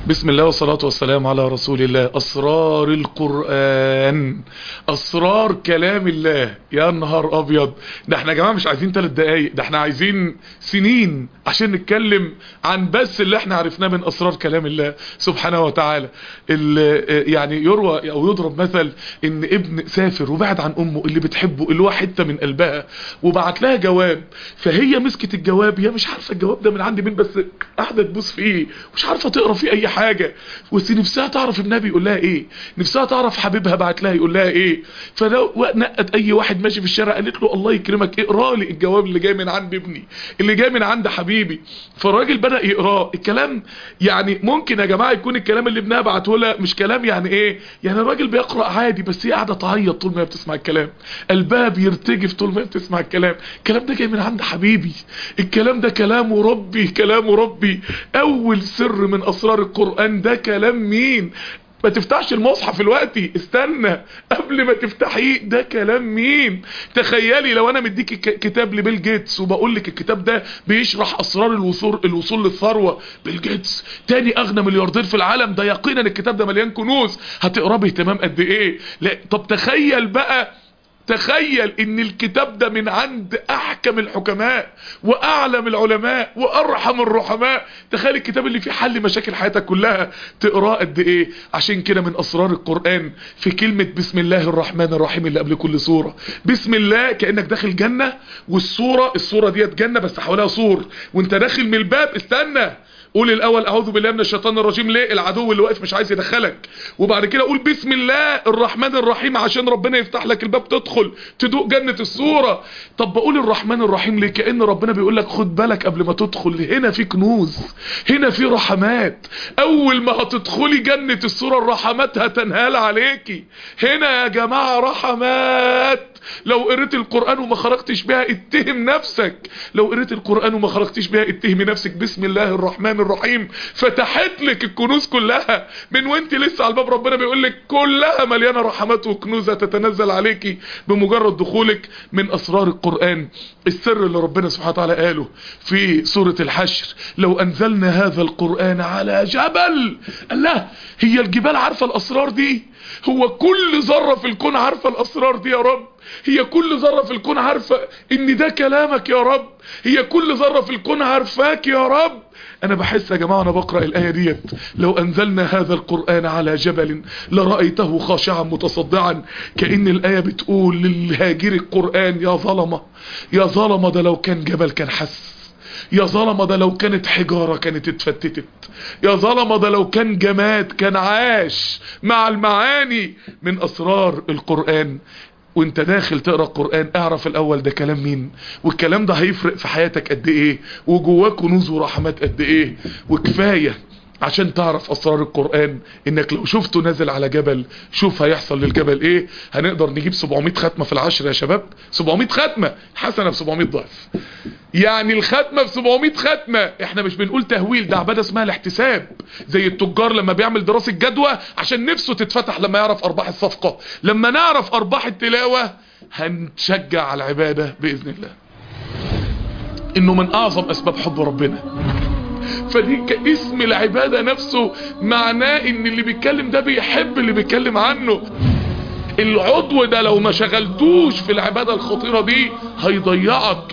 بسم الله والصلاة والسلام على رسول الله أسرار القرآن أسرار كلام الله يا نهار أبيض ده احنا يا جماعة مش عايزين ثلاث دقايق ده احنا عايزين سنين عشان نتكلم عن بس اللي احنا عرفناه من أسرار كلام الله سبحانه وتعالى يعني يروى أو يضرب مثل إن ابن سافر وبعد عن أمه اللي بتحبه اللي هو حتة من قلبها وبعت لها جواب فهي مسكت الجواب هي مش عارفة الجواب ده من عند مين بس قاعدة تبص فيه مش عارفة تقرا فيه أي حاجة بس نفسها تعرف النبي يقول لها ايه نفسها تعرف حبيبها بعت لها يقول لها ايه فلو نقت اي واحد ماشي في الشارع قالت له الله يكرمك اقرا لي الجواب اللي جاي من عند ابني اللي جاي من عند حبيبي فالراجل بدأ يقراه الكلام يعني ممكن يا جماعة يكون الكلام اللي ابنها بعته لها مش كلام يعني ايه يعني الراجل بيقرأ عادي بس هي قاعدة تعيط طول ما هي بتسمع الكلام قلبها بيرتجف طول ما هي بتسمع الكلام الكلام ده جاي من عند حبيبي الكلام ده كلام ربي كلام ربي اول سر من اسرار القرآن ده كلام مين ما تفتحش المصحف دلوقتي استنى قبل ما تفتحيه ده كلام مين تخيلي لو انا مديك كتاب لبيل جيتس وبقول لك الكتاب ده بيشرح اسرار الوصول الوصول للثروه بيل جيتس تاني اغنى ملياردير في العالم ده يقينا الكتاب ده مليان كنوز هتقراه باهتمام قد ايه لا طب تخيل بقى تخيل ان الكتاب ده من عند احكم الحكماء واعلم العلماء وارحم الرحماء تخيل الكتاب اللي فيه حل مشاكل حياتك كلها تقراه قد ايه عشان كده من اسرار القرآن في كلمة بسم الله الرحمن الرحيم اللي قبل كل سورة بسم الله كأنك داخل جنة والسورة السورة ديت جنة بس حواليها سور وانت داخل من الباب استنى قول الاول اعوذ بالله من الشيطان الرجيم ليه العدو اللي واقف مش عايز يدخلك وبعد كده قول بسم الله الرحمن الرحيم عشان ربنا يفتح لك الباب تدخل تدوق جنة الصورة طب بقول الرحمن الرحيم ليه كأن ربنا بيقول لك خد بالك قبل ما تدخل هنا في كنوز هنا في رحمات اول ما هتدخلي جنة الصورة الرحمات هتنهال عليكي هنا يا جماعة رحمات لو قريت القرآن وما خرجتش بها اتهم نفسك لو قريت القرآن وما خرجتش بها اتهمي نفسك بسم الله الرحمن الرحيم فتحت لك الكنوز كلها من وانت لسه على الباب ربنا بيقول لك كلها مليانة رحمات وكنوز تتنزل عليكي بمجرد دخولك من اسرار القرآن السر اللي ربنا سبحانه وتعالى قاله في سورة الحشر لو انزلنا هذا القرآن على جبل الله هي الجبال عارفة الاسرار دي هو كل ذرة في الكون عارفة الاسرار دي يا رب هي كل ذرة في الكون عارفة ان ده كلامك يا رب هي كل ذرة في الكون عارفاك يا رب انا بحس يا جماعة انا بقرأ الاية ديت لو انزلنا هذا القرآن على جبل لرأيته خاشعا متصدعا كأن الاية بتقول للهاجر القرآن يا ظلمة يا ظلمة ده لو كان جبل كان حس يا ظلمة ده لو كانت حجارة كانت اتفتتت يا ظلمة ده لو كان جماد كان عاش مع المعاني من اسرار القرآن وانت داخل تقرأ القرآن اعرف الاول ده كلام مين والكلام ده هيفرق في حياتك قد ايه وجواه كنوز ورحمات قد ايه وكفاية عشان تعرف اسرار القرآن انك لو شفته نازل على جبل شوف هيحصل للجبل ايه هنقدر نجيب 700 ختمة في العشر يا شباب 700 ختمة حسنة ب 700 ضعف يعني الختمة ب 700 ختمة احنا مش بنقول تهويل ده عبادة اسمها الاحتساب زي التجار لما بيعمل دراسة جدوى عشان نفسه تتفتح لما يعرف ارباح الصفقة لما نعرف ارباح التلاوة هنتشجع على العبادة باذن الله انه من اعظم اسباب حب ربنا فدي كاسم العبادة نفسه معناه ان اللي بيتكلم ده بيحب اللي بيتكلم عنه العضو ده لو ما شغلتوش في العبادة الخطيرة دي هيضيعك